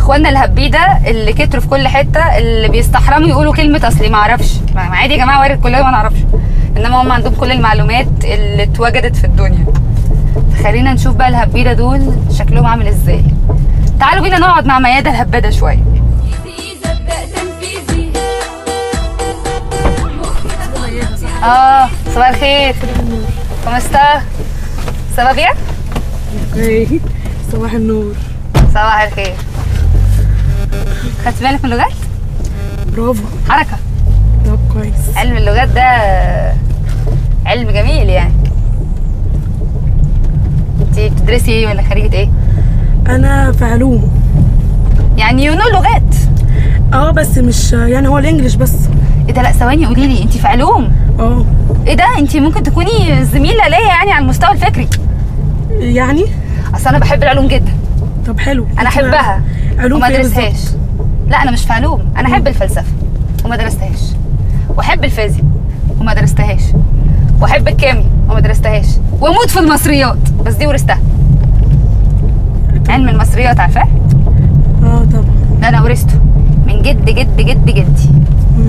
اخواننا الهبيده اللي كتروا في كل حته اللي بيستحرموا يقولوا كلمه اصلي ما اعرفش ما ما عادي يا جماعه وارد كلنا ما نعرفش انما هم عندهم كل المعلومات اللي اتوجدت في الدنيا خلينا نشوف بقى الهبيده دول شكلهم عامل ازاي تعالوا بينا نقعد مع ميادة الهباده شويه اه صباح الخير ¿Cómo está? ¿Se va bien? ايه صباح النور صباح الخير خدت بالك من اللغات؟ برافو حركة طب كويس علم اللغات ده علم جميل يعني انت بتدرسي ايه ولا خريجة ايه؟ انا في علوم يعني يونو لغات اه بس مش يعني هو الانجليش بس ايه ده لا ثواني قولي لي انت في علوم اه ايه ده انت ممكن تكوني زميلة ليا يعني على المستوى الفكري يعني اصل انا بحب العلوم جدا طب حلو انا انت احبها علوم وما في إيه ادرسهاش بالظبط؟ لا انا مش في علوم انا احب الفلسفه وما درستهاش واحب الفيزياء وما درستهاش واحب الكيمياء وما درستهاش واموت في المصريات بس دي ورثتها علم المصريات عارفاه اه طبعا ده انا ورثته من جد جد جد جدي مم.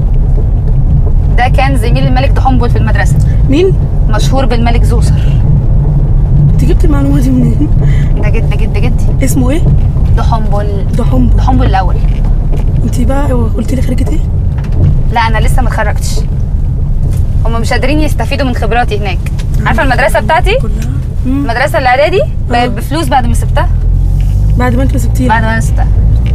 ده كان زميل الملك دحنبل في المدرسه مين مشهور بالملك زوسر انت جبت المعلومه دي منين ده جد جد جدي اسمه ايه دحنبل ده حمب دحنبل الاول انت بقى قلت لي خريجه ايه لا انا لسه ما اتخرجتش هم مش قادرين يستفيدوا من خبراتي هناك عارفه المدرسه بتاعتي كلها مم. المدرسه الاعدادي بقت آه. بفلوس بعد ما سبتها بعد ما انت سبتيها بعد ما انا سبتها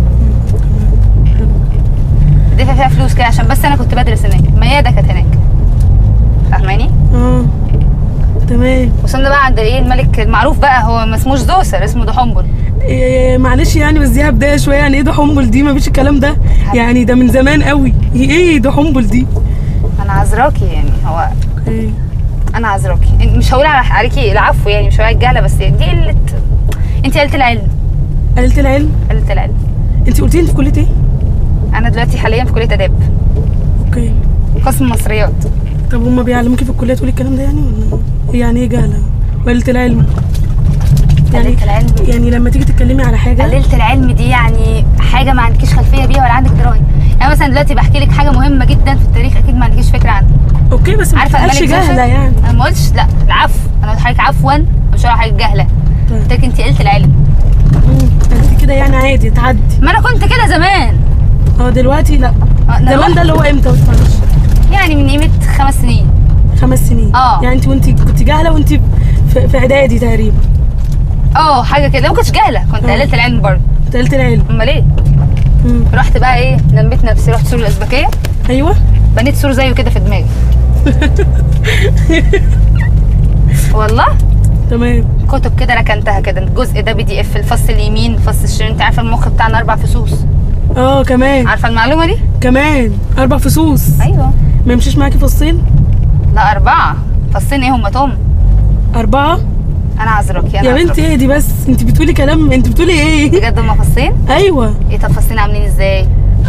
دفع فيها فلوس كده عشان بس انا كنت بدرس هناك ميادة كانت هناك فاهماني اه تمام وصلنا بقى عند ايه الملك المعروف بقى هو ما اسموش زوسر اسمه دحنبل إيه معلش يعني بس دي بدايه شويه يعني ايه ده حنبل دي ما فيش الكلام ده يعني ده من زمان قوي ايه ده حنبل دي انا عذراكي يعني هو ايه انا عذراكي مش هقول على عليكي العفو يعني مش هقول عليك جهله بس دي قله انت قله العلم قلت العلم قله العلم انت قلتي انت في كليه ايه انا دلوقتي حاليا في كليه اداب اوكي قسم مصريات طب هما بيعلموكي في الكليه تقولي الكلام ده يعني ولا يعني ايه جهله وقلت العلم يعني قلة العلم يعني لما تيجي تتكلمي على حاجه قليله العلم دي يعني حاجه ما عندكيش خلفيه بيها ولا عندك درايه يعني مثلا دلوقتي بحكي لك حاجه مهمه جدا في التاريخ اكيد ما عندكيش فكره عنها اوكي بس ما عارفه تبقاش الملك زوسر جهله يعني انا ما قلتش لا العفو انا قلت لحضرتك عفوا مش هقول حضرتك جهله قلت طيب لك انت قلت العلم مم. انت كده يعني عادي تعدي ما انا كنت كده زمان اه دلوقتي لا آه، أنا زمان رحت- ده اللي هو امتى بس معلش يعني من قيمه خمس سنين خمس سنين اه. يعني انت وانت كنت جاهله وانت في, في اعدادي تقريبا اه حاجه كده ما كنتش جاهله كنت آه. قليله العلم برضه انت قلت العلم امال ايه مم. رحت بقى ايه لميت نفسي رحت سور الازبكيه ايوه بنيت سور زيه كده في دماغي والله تمام كتب كده ركنتها كده الجزء ده بي دي اف الفص اليمين فص الشمال انت عارفه المخ بتاعنا اربع فصوص اه كمان عارفه المعلومه دي كمان اربع فصوص ايوه ما يمشيش معاكي فصين لا اربعه فصين ايه هم توم اربعه انا عذراكي انا يا بنتي عذراكي. ايه دي بس انت بتقولي كلام انت بتقولي ايه بجد هم فصين ايوه ايه طب فصين عاملين ازاي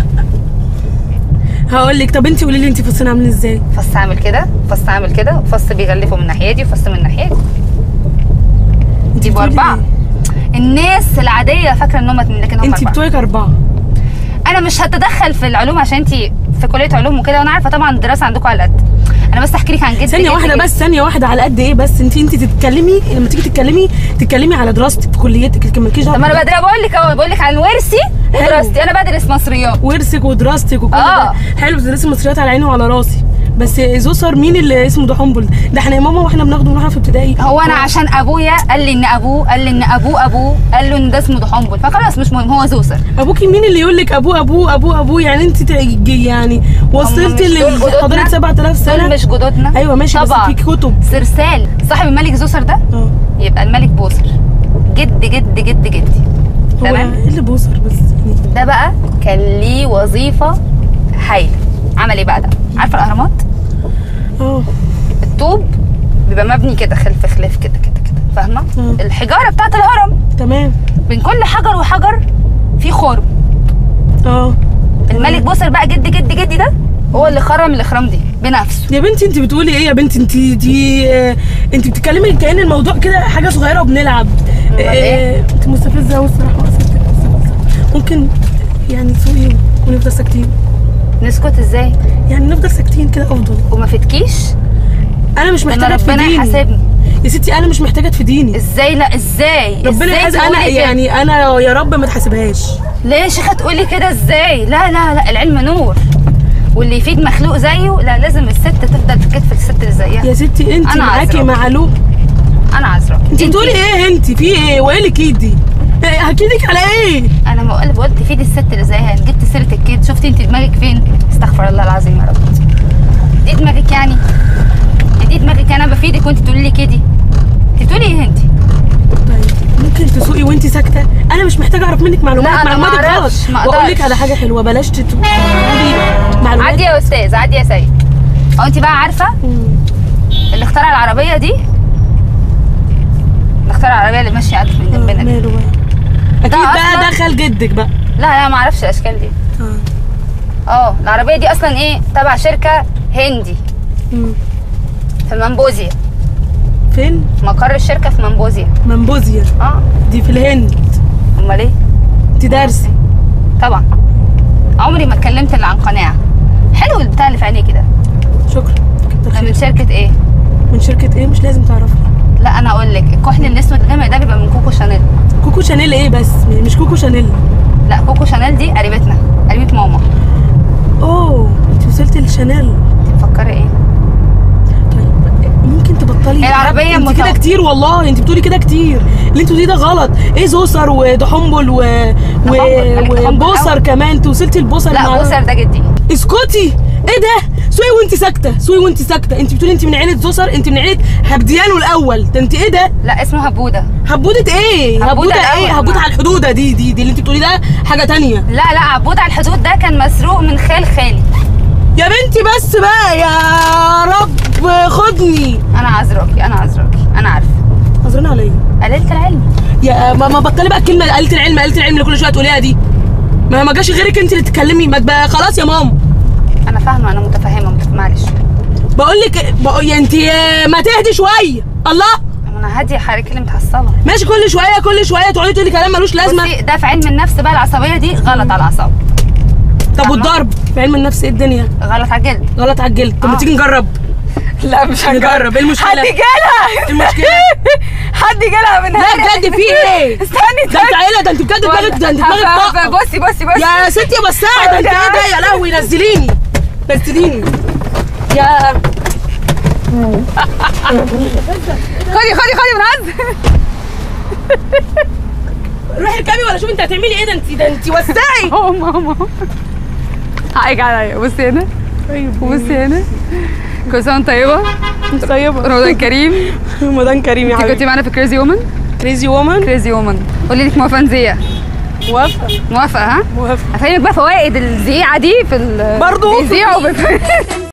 هقول لك طب انت قولي لي انت فصين عاملين ازاي فص عامل كده فص عامل كده وفص بيغلفه من الناحيه دي وفص من الناحيه دي انت يبقوا بتقولي اربعه ايه؟ الناس العاديه فاكره ان هم اتنين لكن هم انت اربعه بتوعك اربعه انا مش هتدخل في العلوم عشان انت في كليه علوم وكده وانا عارفه طبعا الدراسه عندكم على قد انا بس احكي لك عن جدي ثانيه جدي واحده جدي. بس ثانيه واحده على قد ايه بس انت انت تتكلمي لما تيجي تتكلمي تتكلمي على دراستك في كليتك لكن مالكيش طب ما دعوه انا بدري بقول لك اهو بقول لك عن ورثي حلو. ودراستي انا بدرس مصريات ورثك ودراستك وكل آه. ده حلو تدرسي مصريات على عيني وعلى راسي بس زوسر مين اللي اسمه ده حنبل ده احنا يا ماما واحنا بناخده من واحنا في ابتدائي هو انا عشان ابويا قال لي ان ابوه قال لي ان ابوه ابوه قال له ان ده اسمه دحنبل فخلاص مش مهم هو زوسر ابوكي مين اللي يقول لك ابوه ابوه ابوه ابوه يعني انت تج- يعني وصلتي مش دول جدودنا؟ لحضرتك 7000 سنه دول مش جدودنا ايوه ماشي طبعا بس في كتب سرسال صاحب الملك زوسر ده اه يبقى الملك بوسر جد جد جد جدي هو تمام ايه اللي بوصر بس يعني ده بقى كان ليه وظيفه هايله عمل ايه بقى ده عارفه الاهرامات اه الطوب بيبقى مبني كده خلف خلاف كده كده كده فاهمه مم. الحجاره بتاعت الهرم تمام بين كل حجر وحجر في خرم اه الملك بوسر بقى جد جد جدي ده هو اللي خرم الاخرام دي بنفسه يا بنتي انت بتقولي ايه يا بنتي انت دي اه انت بتتكلمي كأن الموضوع كده حاجه صغيره وبنلعب ايه؟ اه انت مستفزه قوي الصراحه ممكن يعني تسوقي ونفضل ساكتين نسكت ازاي يعني نفضل ساكتين كده افضل وما فتكيش انا مش ده محتاجه انا ربنا تفيديني يحاسبني يا ستي انا مش محتاجه تفيديني ازاي لا ازاي ربنا ازاي يحاسب تقولي انا كده؟ يعني انا يا رب ما تحاسبهاش ليه يا شيخه تقولي كده ازاي لا لا لا العلم نور واللي يفيد مخلوق زيه لا لازم الست تفضل في كتف الست اللي زيها يا ستي انت أنا معاكي عذراك. معلوم انا عذراك انت بتقولي ايه انت في ايه وايه اللي كيد دي إيه، هكيدك على ايه انا ما قلت قلت تفيدي الست اللي زيها جبت سيره الكيد شفتي انت دماغك فين استغفر الله العظيم يا رب دي دماغك يعني دي دماغك انا بفيدك وانت تقولي لي كده انت بتقولي ايه انت طيب ممكن تسوقي وانت ساكته انا مش محتاجه اعرف منك معلومات لا، أنا ما معلوماتك غلط أعرفش، ما واقول لك أقدرش. على حاجه حلوه بلاش تت- تقولي معلومات عادي يا استاذ عادي يا سيد هو انت بقى عارفه مم. اللي اخترع العربيه دي اللي اخترع العربيه اللي ماشيه عادي من آه، جنبنا دي ماله بقى اكيد بقى أصلاً- دخل جدك بقى لا لا ما اعرفش الاشكال دي اه اه العربيه دي اصلا ايه تبع شركه هندي مم. في منبوذيا فين مقر الشركه في منبوذيا منبوذيا اه دي في الهند امال ايه انت دارسه طبعا عمري ما اتكلمت الا عن قناعه حلو البتاع اللي في عينيكي ده شكرا كتر ده من خير. شركه ايه من شركه ايه مش لازم تعرفي لا انا اقول لك الكحل الاسود الغامق ده بيبقى من كوكو شانيل كوكو شانيل ايه بس مش كوكو شانيل لا كوكو شانيل دي قريبتنا قريبه ماما اوه انت وصلتي لشانيل انت مفكره ايه طيب ممكن تبطلي هي العربية انت كده مطب. كتير والله انت بتقولي كده كتير اللي انتوا دي ده غلط ايه زوسر ودحنبل و... و... دحنبل، مالك دحنبل وبوسر أوي. كمان انت وصلتي البوسر لا مع- بوسر ده جدي اسكتي ايه ده سوي وانت ساكته سوي وانت ساكته انت بتقولي انت من عيله زوسر انت من عيله هبديانو الاول ده انت ايه ده لا اسمه هبوده هبوده ايه هبودة هبوده ايه الأول. هبوده على الحدوده دي دي دي اللي انت بتقولي ده حاجه تانية لا لا عبود على الحدود ده كان مسروق من خال خالي يا بنتي بس بقى يا رب خدني انا عذراكي انا عذراكي انا عارفه حاضرين عليا قللت العلم يا ما, ما بطلي بقى الكلمه قلت العلم قلت العلم اللي كل شويه تقوليها دي ما ما جاش غيرك انت اللي تتكلمي ما تبقى خلاص يا ماما انا فاهمه انا متفهمه متف... معلش بقول لك بقول يا انت ما تهدي شويه الله انا هاديه حضرتك اللي متعصبه ماشي كل شويه كل شويه تقعدي تقولي كلام ملوش لازمه بصي ده في علم النفس بقى العصبيه دي غلط على الاعصاب طب والضرب في علم النفس ايه الدنيا غلط على الجلد غلط على الجلد طب ما آه. تيجي نجرب لا مش نجرب ايه المشكله جالها المشكله حد جالها من لا بجد في ايه استني ده انت عيله ده انت بجد دماغك ده انت دماغك طاقه بصي بصي بصي يا ستي بساعد ده انت ايه ده يا لهوي نزليني نزليني يا خدي خدي خدي ونعز روحي اركبي ولا شوفي انت هتعملي ايه ده انت ده انت وسعي اه ماما حقك عليا بصي هنا بصي هنا كل سنه وانت طيبه طيبه رمضان كريم رمضان كريم يا انت حبيبي كنتي معانا في كريزي وومن كريزي وومن كريزي وومن قولي لك موافقه نزيه موافقه موافقه ها موافقه هفهمك بقى فوائد الزيعه دي في ال برضو؟ بيذيعوا بت-